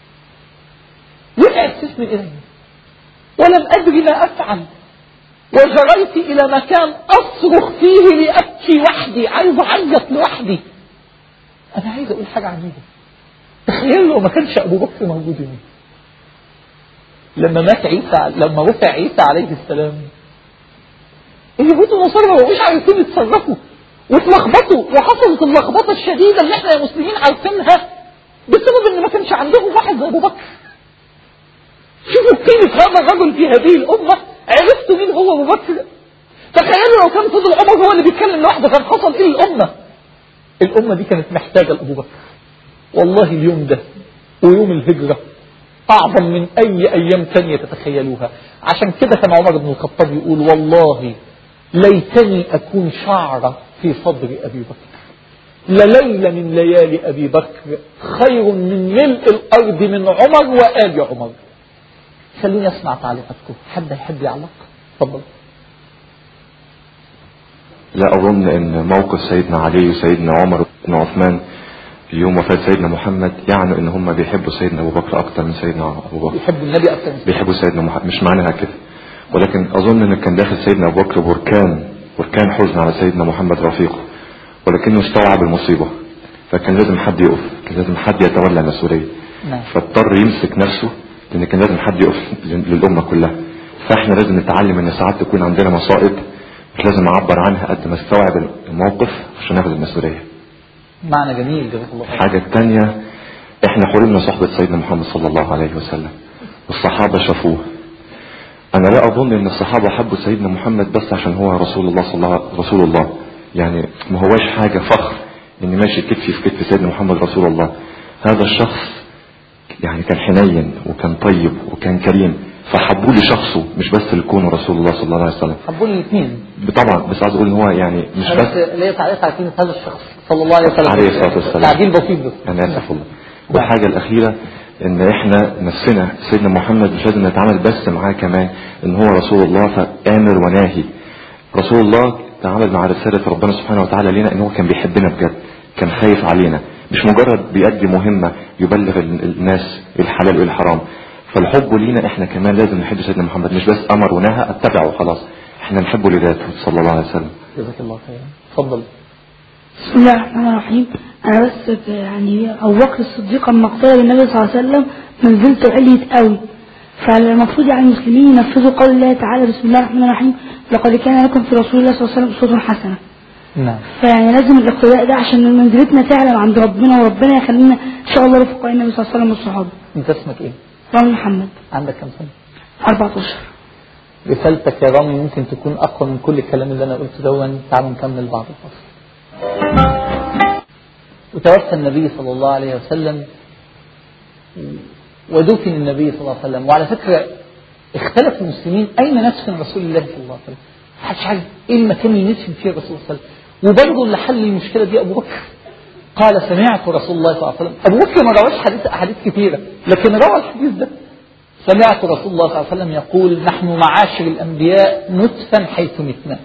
وقع السيف من إلي ولم أدري ما أفعل وجريت إلى مكان أصرخ فيه لأبكي وحدي عايز أعيط لوحدي أنا عايز أقول حاجة عجيبة تخيل لو ما كانش أبو بكر موجود هنا لما مات عيسى لما رفع عيسى عليه السلام اليهود والنصارى ما بقوش عارفين يتصرفوا واتلخبطوا وحصلت اللخبطه الشديده اللي احنا يا مسلمين عارفينها بسبب ان ما كانش عندهم واحد زي ابو بكر شوفوا قيمه هذا الرجل في هذه الامه عرفتوا مين هو ابو بكر تخيلوا لو كان فضل عمر هو اللي بيتكلم لوحده كان حصل ايه للامه الامه دي كانت محتاجه لابو بكر والله اليوم ده ويوم الهجره اعظم من اي ايام تانية تتخيلوها عشان كده كان عمر بن الخطاب يقول والله ليتني اكون شعره في صدر ابي بكر لليلة من ليالي أبي بكر خير من ملء الأرض من عمر وآل عمر خليني أسمع تعليقاتكم حد يحب يعلق تفضل لا أظن أن موقف سيدنا علي وسيدنا عمر بن عثمان في يوم وفاة سيدنا محمد يعني أن هم بيحبوا سيدنا أبو بكر أكتر من سيدنا أبو بكر يحبوا النبي أكتر من بيحبوا سيدنا محمد مش معناها كده ولكن أظن أن كان داخل سيدنا أبو بكر بركان بركان حزن على سيدنا محمد رفيقه ولكنه استوعب المصيبة فكان لازم حد يقف كان لازم حد يتولى المسؤولية نعم. فاضطر يمسك نفسه لأن كان لازم حد يقف للأمة كلها فاحنا لازم نتعلم ان ساعات تكون عندنا مصائب مش لازم اعبر عنها قد ما استوعب الموقف عشان اخد المسؤولية معنى جميل جزاك الله خير الحاجة الثانية احنا حرمنا صحبة سيدنا محمد صلى الله عليه وسلم والصحابة شافوه انا لا اظن ان الصحابة حبوا سيدنا محمد بس عشان هو رسول الله صلى الله رسول الله يعني ما هواش حاجة فخر ان ماشي كتفي في كتف سيدنا محمد رسول الله هذا الشخص يعني كان حنين وكان طيب وكان كريم فحبوا لي شخصه مش بس لكونه رسول الله صلى الله عليه وسلم حبوا لي الاثنين طبعا بس عايز اقول ان هو يعني مش بس بس ليه تعليق على كلمة هذا الشخص صلى الله عليه وسلم عليه الصلاة والسلام. تعديل بسيط بس انا اسف والله والحاجة الاخيرة ان احنا نفسنا سيدنا محمد مش لازم نتعامل بس معاه كمان ان هو رسول الله فامر وناهي رسول الله تعامل مع رسالة ربنا سبحانه وتعالى لنا ان هو كان بيحبنا بجد كان خايف علينا مش مجرد بيأدي مهمة يبلغ ال- الناس الحلال والحرام فالحب لينا احنا كمان لازم نحب سيدنا محمد مش بس امر ونهى اتبعه وخلاص احنا نحبه لذاته صلى الله عليه وسلم جزاك الله خيرا اتفضل بسم الله الرحمن الرحيم انا بس ب- يعني ابو بكر الصديق لما اقترب بالنبي صلى الله عليه وسلم منزلته عليت قوي فالمفروض يعني المسلمين ينفذوا قول الله تعالى بسم الله الرحمن الرحيم لقد كان لكم في رسول الله صلى الله عليه وسلم اسوه حسنه نعم فيعني لازم الاقتداء ده عشان منزلتنا تعلم عند ربنا وربنا يخلينا ان شاء الله رفقاء النبي صلى الله عليه وسلم والصحابه انت اسمك ايه رامي محمد عندك كم سنة 14 رسالتك يا رامي ممكن تكون اقوى من كل الكلام اللي انا قلته دون تعالوا نكمل بعد الفصل وتوفى النبي صلى الله عليه وسلم ودفن النبي صلى الله عليه وسلم وعلى فكرة اختلف المسلمين أين ندفن رسول الله صلى الله عليه وسلم محدش عارف إيه المكان اللي ندفن فيه الرسول صلى الله عليه وسلم وبرضه اللي حل المشكلة دي أبو بكر قال سمعت رسول الله صلى الله عليه وسلم أبو بكر ما رواش حديث أحاديث كثيرة لكن روى الحديث ده سمعت رسول الله صلى الله عليه وسلم يقول نحن معاشر الأنبياء ندفن حيث متنا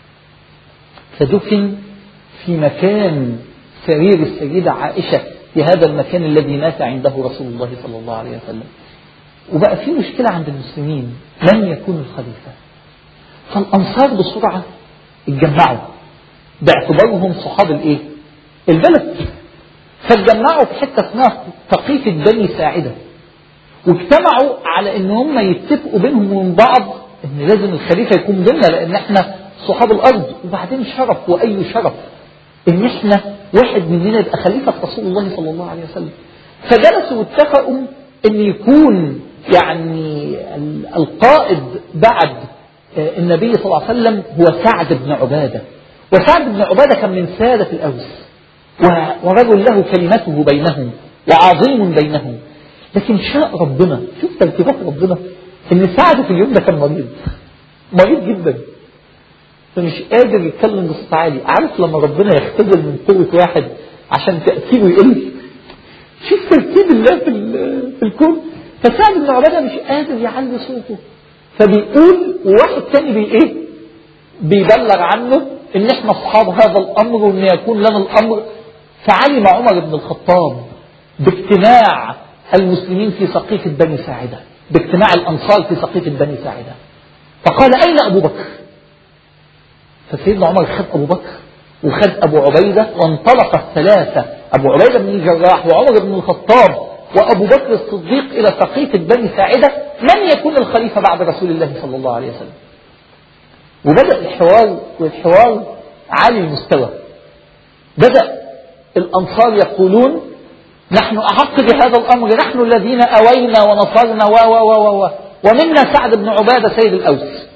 فدفن في مكان سرير السيدة عائشة في هذا المكان الذي مات عنده رسول الله صلى الله عليه وسلم وبقى في مشكلة عند المسلمين من يكون الخليفة فالأنصار بسرعة اتجمعوا باعتبارهم صحاب الايه البلد فاتجمعوا في حتة اسمها تقيفة بني ساعدة واجتمعوا على ان هم يتفقوا بينهم وبين بعض ان لازم الخليفة يكون بيننا لان احنا صحاب الارض وبعدين شرف واي شرف ان احنا واحد مننا يبقى خليفة رسول الله صلى الله عليه وسلم فجلسوا واتفقوا ان يكون يعني ال- القائد بعد آه، النبي صلى الله عليه وسلم هو سعد بن عبادة وسعد بن عبادة كان من سادة الأوس و- ورجل له كلمته بينهم وعظيم بينهم لكن شاء ربنا شوف ترتيبات ربنا ان سعد في اليوم ده كان مريض مريض جدا فمش قادر يتكلم بصوت عالي عارف لما ربنا يختبر من قوة واحد عشان تأثيره يقل شوف ترتيب الله في, ال- في الكون فسعد بن عبادة مش قادر يعلي صوته فبيقول وواحد تاني بي ايه بيبلغ عنه ان احنا اصحاب هذا الامر وان يكون لنا الامر فعلم عمر بن الخطاب باجتماع المسلمين في سقيفة بني ساعدة باجتماع الانصار في سقيفة بني ساعدة فقال اين ابو بكر فسيدنا عمر خد ابو بكر وخد ابو عبيده وانطلق الثلاثه ابو عبيده بن الجراح وعمر بن الخطاب وأبو بكر الصديق إلى سقيفة بني ساعدة من يكون الخليفة بعد رسول الله صلى الله عليه وسلم وبدأ الحوار والحوار عالي المستوى بدأ الأنصار يقولون نحن أحق بهذا الأمر نحن الذين أوينا ونصرنا و و و و ومنا سعد بن عبادة سيد الأوس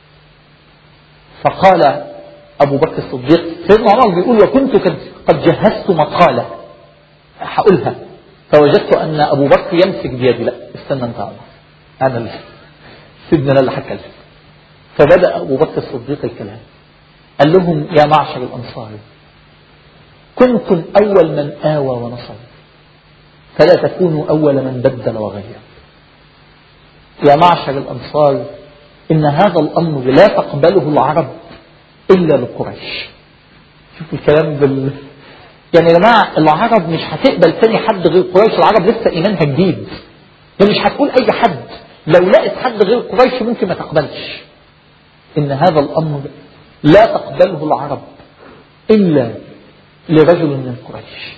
فقال أبو بكر الصديق سيدنا عمر بيقول وكنت قد جهزت مقالة هقولها فوجدت أن أبو بكر يمسك بيدي لا استنى أنت عمر أنا اللي سيدنا أنا اللي هتكلم فبدأ أبو بكر الصديق الكلام قال لهم يا معشر الأنصار كنتم أول من آوى ونصر فلا تكونوا أول من بدل وغير يا معشر الأنصار إن هذا الأمر لا تقبله العرب إلا لقريش شوفوا الكلام بال يعني يا جماعة العرب مش هتقبل تاني حد غير قريش العرب لسه إيمانها جديد مش هتقول أي حد لو لقت حد غير قريش ممكن ما تقبلش إن هذا الأمر لا تقبله العرب إلا لرجل من قريش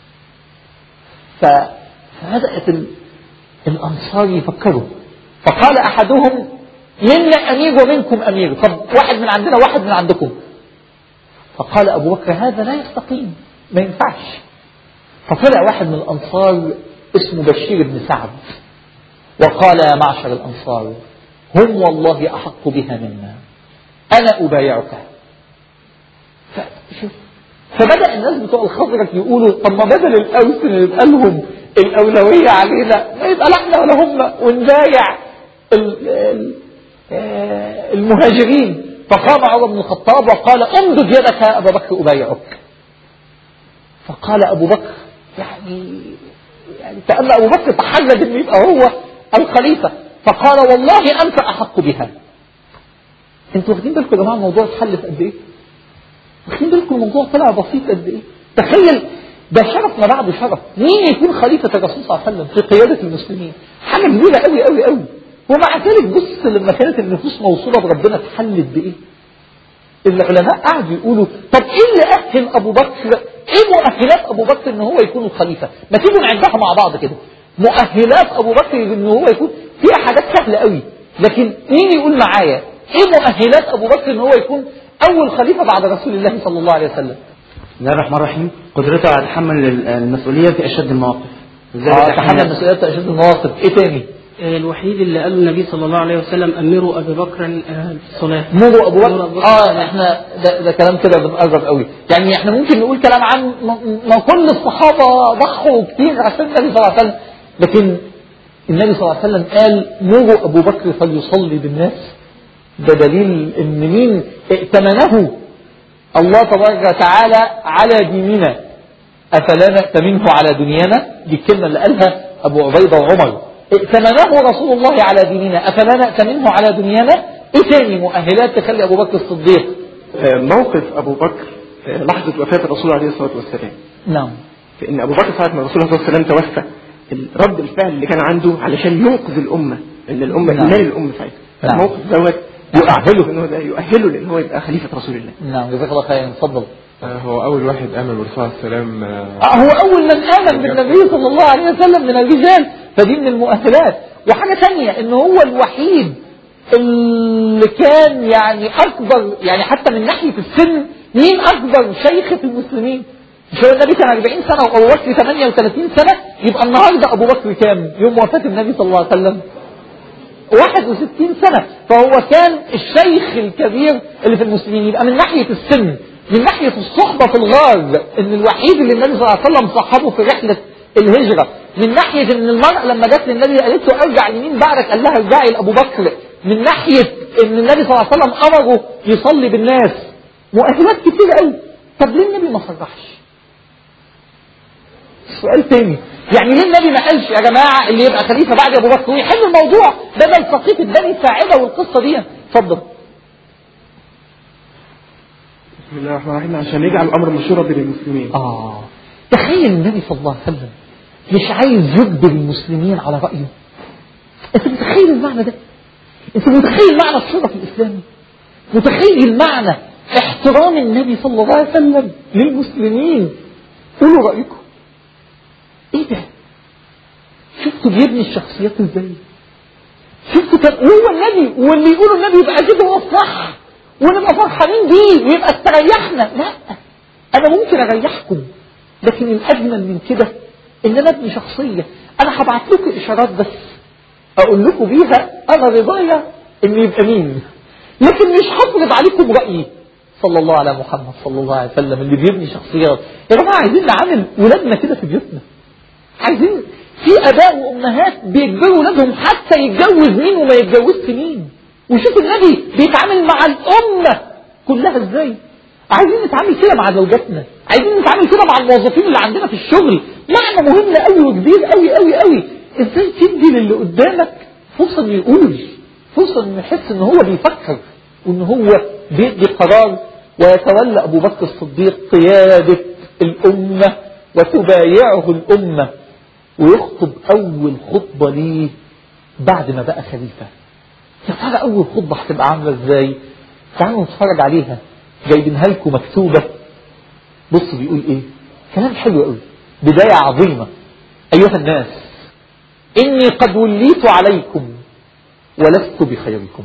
فبدأت الأنصار يفكروا فقال أحدهم منا أمير ومنكم أمير طب واحد من عندنا واحد من عندكم فقال أبو بكر هذا لا يستقيم ما ينفعش فطلع واحد من الأنصار اسمه بشير بن سعد وقال يا معشر الأنصار هم والله أحق بها منا أنا أبايعك فبدأ الناس بتوع الخزرج يقولوا طب ما بدل الأوس اللي يبقى لهم الأولوية علينا ما يبقى لا احنا ولا هم ونبايع المهاجرين فقام عمر بن الخطاب وقال امدد يدك يا أبا بكر أبايعك فقال أبو بكر يعني يعني كأن أبو بكر تحرج أن يبقى هو الخليفة فقال والله أنت أحق بها انتوا واخدين بالكم يا جماعة الموضوع اتحل في قد إيه؟ واخدين بالكم الموضوع طلع بسيط قد إيه؟ تخيل ده شرف ما بعده شرف مين يكون خليفة الرسول صلى الله عليه وسلم في قيادة المسلمين حاجة كبيرة قوي قوي قوي ومع ذلك بص لما كانت النفوس موصولة بربنا اتحلت بإيه؟ العلماء قعدوا يقولوا طب ايه اللي اهل ابو بكر ايه مؤهلات ابو بكر ان هو يكون الخليفه ما تيجوا نعدها مع بعض كده مؤهلات ابو بكر ان هو يكون فيها حاجات سهله قوي لكن مين يقول معايا ايه مؤهلات ابو بكر ان هو يكون اول خليفه بعد رسول الله صلى الله عليه وسلم بسم الله الرحمن الرحيم قدرته على تحمل المسؤوليه في اشد المواقف ازاي اه بيتحمل- تحمل مسؤوليات في اشد المواقف ايه تاني الوحيد اللي قاله النبي صلى الله عليه وسلم أمروا أبي بكر آه، في الصلاة مروا ابو مروا بكر اه احنا ده, ده كلام كده بنقرب قوي يعني احنا ممكن نقول كلام عن ما- ما كل الصحابه ضحوا كتير عشان النبي صلى الله عليه وسلم لكن النبي صلى الله عليه وسلم قال مروا ابو بكر فليصلي بالناس ده دليل ان مين ائتمنه الله تبارك وتعالى على ديننا افلا نأتمنه على دنيانا دي الكلمه اللي قالها ابو عبيده وعمر ائتمنه رسول الله على ديننا افلا نأتمنه على دنيانا ايه تاني مؤهلات تخلي ابو بكر الصديق آه، موقف أبو بكر آه، لحظة وفاة الرسول عليه الصلاة والسلام نعم فإن أبو بكر ساعة ما الرسول عليه الصلاة والسلام توفى رد الفعل اللي كان عنده علشان ينقذ الأمة إن الأمة نعم. إيمان الأمة ساعتها نعم. الموقف دوت يؤهله إن هو ده يؤهله لأن هو يبقى خليفة رسول الله نعم جزاك الله خيرا اتفضل هو أول واحد آمن بالرسول عليه السلام آه، آه، هو أول من آمن بالنبي صلى الله عليه وسلم من الرجال فدي من المؤهلات وحاجة ثانية إن هو الوحيد اللي كان يعني أكبر يعني حتى من ناحية السن مين أكبر شيخ في المسلمين؟ مش هو النبي كان 40 سنة وأبو بكر 38 سنة يبقى النهاردة أبو بكر كام؟ يوم وفاة النبي صلى الله عليه وسلم 61 سنة فهو كان الشيخ الكبير اللي في المسلمين يبقى من ناحية السن من ناحية الصحبة في الغار ان الوحيد اللي النبي صلى الله عليه وسلم صاحبه في رحلة الهجرة من ناحية ان المرأة لما جت للنبي قالت له ارجع لمين بعدك قال لها ارجعي لأبو بكر من ناحية ان النبي صلى الله عليه وسلم امره يصلي بالناس مؤهلات كتير قوي طب ليه النبي ما صرحش سؤال تاني يعني ليه النبي ما قالش يا جماعة اللي يبقى خليفة بعد أبو بكر ويحل الموضوع بدل سقيفة بني ساعدة والقصة دي اتفضل بسم الله الرحمن الرحيم عشان يجعل الأمر مشورة بين المسلمين آه تخيل النبي صلى الله عليه وسلم مش عايز يجبر المسلمين على رأيه أنت متخيل المعنى ده؟ أنت متخيل معنى الشرف الإسلامي؟ متخيل معنى احترام النبي صلى الله عليه وسلم للمسلمين قولوا رأيكم ايه ده شفتوا بيبني الشخصيات ازاي شفتوا كان وهو النبي واللي يقولوا النبي يبقى كده هو الصح ونبقى فرحانين بيه ويبقى استريحنا لا انا ممكن اريحكم لكن الاجمل من كده ان انا ابني شخصيه انا هبعت لكم اشارات بس اقول لكم بيها انا رضايا ان يبقى مين لكن مش هفرض عليكم رايي صلى الله على محمد صلى الله عليه وسلم اللي بيبني شخصيات يا جماعه عايزين نعامل ولادنا كده في بيوتنا عايزين في اباء وامهات بيجبروا ولادهم حتى يتجوز مين وما يتجوزش مين وشوف النبي بيتعامل مع الامه كلها ازاي عايزين نتعامل كده مع زوجاتنا عايزين نتعامل كده مع الموظفين اللي عندنا في الشغل معنى مهم قوي وكبير قوي قوي قوي ازاي تدي للي قدامك فرصه انه يقول فرصه انه يحس ان هو بيفكر وان هو بيدي قرار ويتولى ابو بكر الصديق قياده الامه وتبايعه الامه ويخطب اول خطبه ليه بعد ما بقى خليفه يا ترى اول خطبه هتبقى عامله ازاي تعالوا نتفرج عليها جايبينها لكم مكتوبه بص بيقول ايه كلام حلو قوي بدايه عظيمه ايها الناس اني قد وليت عليكم ولست بخيركم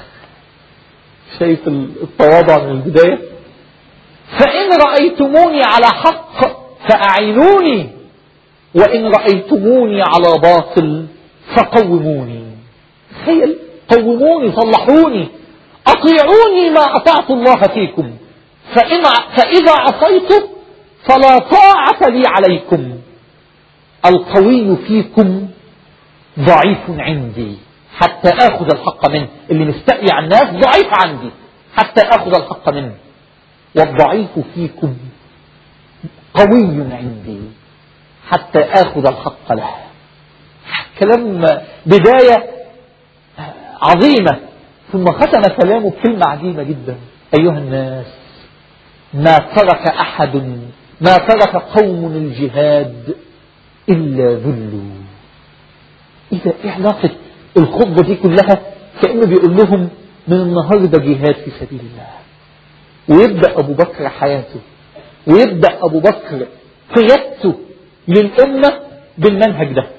شايف التواضع من البدايه فان رايتموني على حق فاعينوني وان رايتموني على باطل فقوموني تخيل قوموني صلحوني أطيعوني ما أطعت الله فيكم فإن فإذا عصيت فلا طاعة لي عليكم القوي فيكم ضعيف عندي حتى آخذ الحق منه اللي مستقي على الناس ضعيف عندي حتى آخذ الحق منه والضعيف فيكم قوي عندي حتى آخذ الحق له كلام بداية عظيمة ثم ختم كلامه بكلمة عجيبة جدا أيها الناس ما ترك أحد ما ترك قوم الجهاد إلا ذلوا إذا إيه علاقة الخطبة دي كلها كأنه بيقول لهم من النهاردة جهاد في سبيل الله ويبدأ أبو بكر حياته ويبدأ أبو بكر قيادته للأمة بالمنهج ده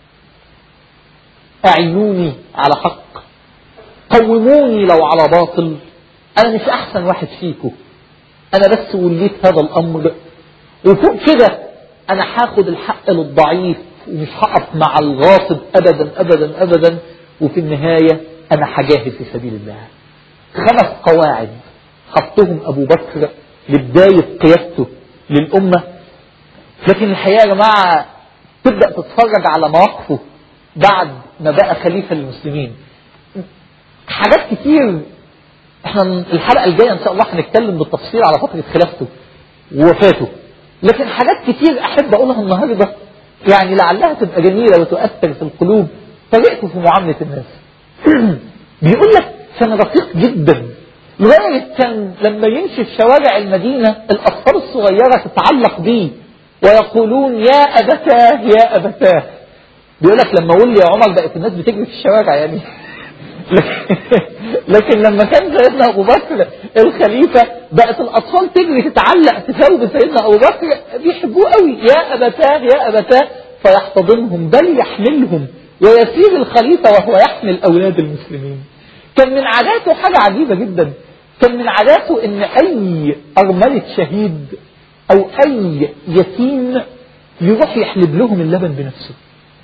أعينوني على حق قوموني لو على باطل أنا مش أحسن واحد فيكم أنا بس وليت هذا الأمر وفوق كده أنا هاخد الحق للضعيف ومش هقف مع الغاصب أبدا أبدا أبدا وفي النهاية أنا هجاهد في سبيل الله خمس قواعد حطهم أبو بكر لبداية قيادته للأمة لكن الحقيقة يا جماعة تبدأ تتفرج على مواقفه بعد ما بقى خليفة للمسلمين حاجات كتير احنا الحلقة الجاية ان شاء الله هنتكلم بالتفصيل على فترة خلافته ووفاته لكن حاجات كتير احب اقولها النهاردة يعني لعلها تبقى جميلة وتؤثر في القلوب طريقته في معاملة الناس بيقول لك كان رقيق جدا لغاية كان لما يمشي في شوارع المدينة الأطفال الصغيرة تتعلق بيه ويقولون يا أبتاه يا أبتاه بيقول لك لما ولي يا عمر بقت الناس بتجري في الشوارع يعني لكن لما كان سيدنا ابو بكر الخليفه بقت الاطفال تجري تتعلق تثوب سيدنا ابو بكر بيحبوه قوي يا ابتاه يا ابتاه فيحتضنهم بل يحملهم ويسير الخليفه وهو يحمل اولاد المسلمين كان من عاداته حاجه عجيبه جدا كان من عاداته ان اي ارمله شهيد او اي يتيم يروح يحلب لهم اللبن بنفسه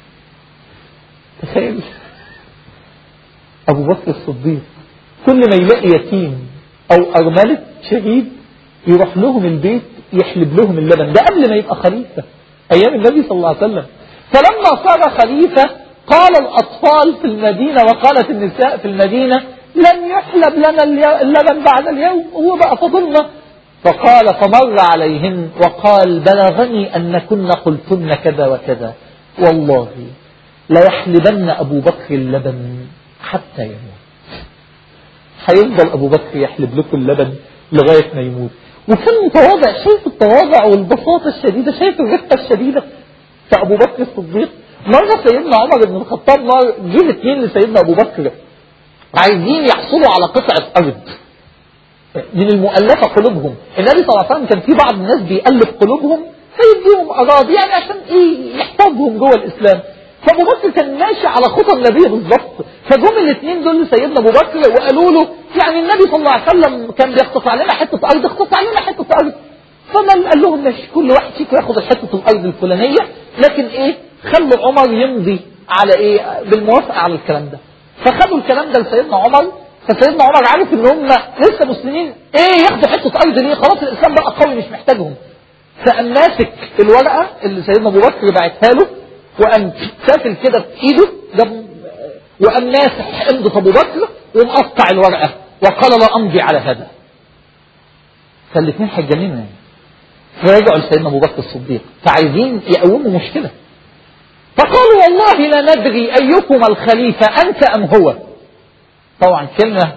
تخيل أبو بكر الصديق كل ما يلاقي يتيم أو أرملة شهيد يروح لهم البيت يحلب لهم اللبن ده قبل ما يبقى خليفة أيام النبي صلى الله عليه وسلم فلما صار خليفة قال الأطفال في المدينة وقالت النساء في المدينة لن يحلب لنا اللبن بعد اليوم هو بقى فضلنا فقال فمر عليهن وقال بلغني أن كن قلتن كذا وكذا والله ليحلبن أبو بكر اللبن حتى يموت هيفضل أبو بكر يحلب لكم اللبن لغاية ما يموت وكان متواضع شايف التواضع والبساطة الشديدة شايف الرفة الشديدة في أبو بكر الصديق مرة سيدنا عمر بن الخطاب مرة جه اثنين لسيدنا أبو بكر عايزين يحصلوا على قطعة أرض من المؤلفة قلوبهم النبي صلى الله عليه وسلم كان في بعض الناس بيألف قلوبهم فيديهم أراضي يعني عشان إيه يحفظهم جوه الإسلام فابو بكر كان ماشي على خطى النبي بالظبط فجم الاثنين دول لسيدنا ابو بكر وقالوا له يعني النبي صلى الله عليه وسلم كان بيقتطع لنا حته ارض اقتطع لنا حته ارض فما قال لهم ماشي كل واحد فيكم ياخد حته الارض الفلانيه لكن ايه خلوا عمر يمضي على ايه بالموافقه على الكلام ده فخدوا الكلام ده لسيدنا عمر فسيدنا عمر عارف ان هم لسه مسلمين ايه ياخدوا حته ارض ليه خلاص الاسلام بقى قوي مش محتاجهم فقام ماسك الورقه اللي سيدنا ابو بكر بعتها له وقام سافل كده بايده جاب وقام ماسح امضة ابو بكر ومقطع الورقه وقال لا امضي على هذا فالاثنين هيتجننوا يعني فرجعوا لسيدنا ابو بكر الصديق فعايزين يقوموا مشكله فقالوا والله لا ندري ايكما الخليفه انت ام هو طبعا كلمه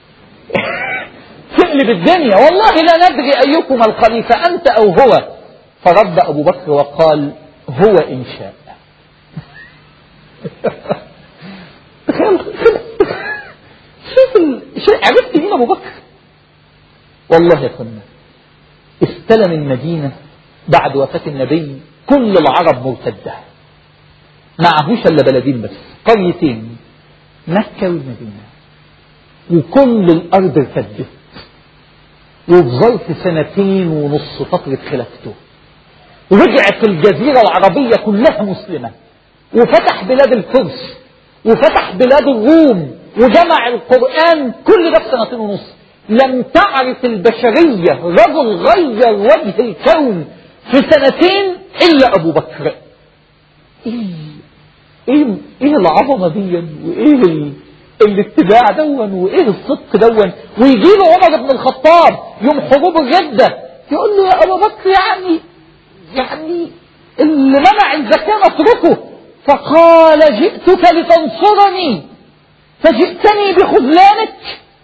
تقلب الدنيا والله لا ندري ايكما الخليفه انت او هو فرد ابو بكر وقال هو ان شاء شوف ال... شو... عرفت مين ابو بكر والله يا اخوانا استلم المدينه بعد وفاه النبي كل العرب مرتده معهوش الا بلدين بس قريتين مكه والمدينه وكل الارض ارتدت وفي ظرف سنتين ونص فتره خلافته رجعت الجزيره العربيه كلها مسلمه وفتح بلاد الفرس وفتح بلاد الروم وجمع القرآن كل ده في سنتين ونص لم تعرف البشرية رجل غير وجه الكون في سنتين إلا أبو بكر إيه إيه, إيه العظمة دي وإيه ال... الاتباع دون وإيه الصدق دون ويجي له عمر بن الخطاب يوم حروب الردة يقول له يا أبو بكر يعني يعني اللي منع الزكاة نتركه فقال جئتك لتنصرني فجئتني بخذلانك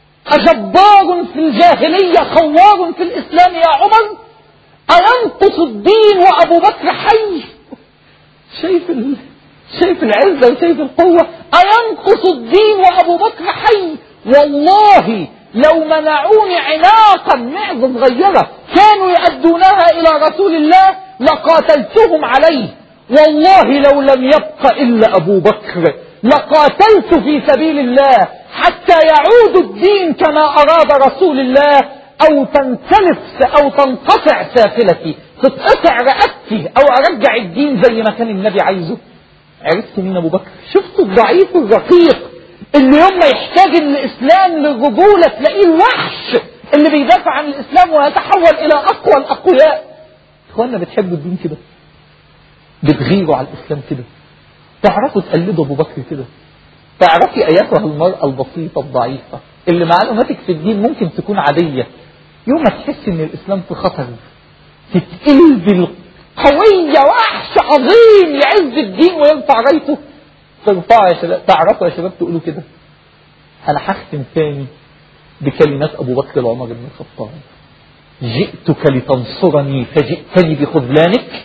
أجبار في الجاهلية خوار في الإسلام يا عمر أينقص الدين وأبو بكر حي شايف ال... شايف العزة وشايف القوة أينقص الدين وأبو بكر حي والله لو منعوني عناقا معزة صغيرة كانوا يؤدونها إلى رسول الله لقاتلتهم عليه والله لو لم يبق إلا أبو بكر لقاتلت في سبيل الله حتى يعود الدين كما أراد رسول الله أو تنتلف أو تنقطع سافلتي تتقطع رقبتي أو أرجع الدين زي ما كان النبي عايزه عرفت مين أبو بكر شفت الضعيف الرقيق اللي يوم ما يحتاج الإسلام للرجولة تلاقيه الوحش اللي بيدافع عن الإسلام ويتحول إلى أقوى الأقوياء إخواننا بتحبوا الدين كده بتغيروا على الإسلام كده تعرفوا تقلدوا أبو بكر كده تعرفي أيتها المرأة البسيطة الضعيفة اللي معلوماتك في الدين ممكن تكون عادية يوم ما تحس إن الإسلام في خطر تتقلب القوية وحش عظيم يعز الدين ويرفع رايته ترفعوا يا شباب تعرفوا يا شباب تقولوا كده أنا هختم تاني بكلمات أبو بكر وعمر بن الخطاب جئتك لتنصرني فجئتني بخذلانك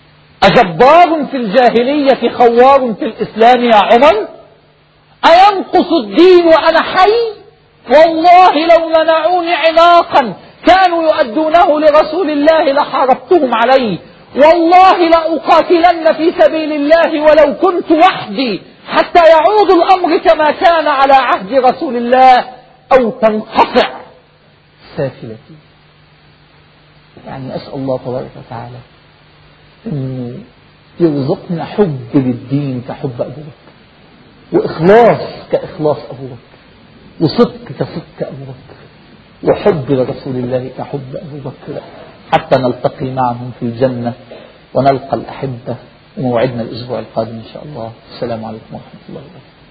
أجبار في الجاهلية خوار في الإسلام يا عمر أينقص الدين وأنا حي والله لو منعوني عناقا كانوا يؤدونه لرسول الله لحاربتهم عليه والله لأقاتلن في سبيل الله ولو كنت وحدي حتى يعود الأمر كما كان على عهد رسول الله أو تنقطع سافلتي يعني أسأل الله تبارك وتعالى انه يرزقنا حب للدين كحب ابو بكر واخلاص كاخلاص ابو بكر وصدق كصدق ابو بكر وحب لرسول الله كحب ابو بكر حتى نلتقي معهم في الجنه ونلقى الاحبه وموعدنا الاسبوع القادم ان شاء الله السلام عليكم ورحمه الله وبركاته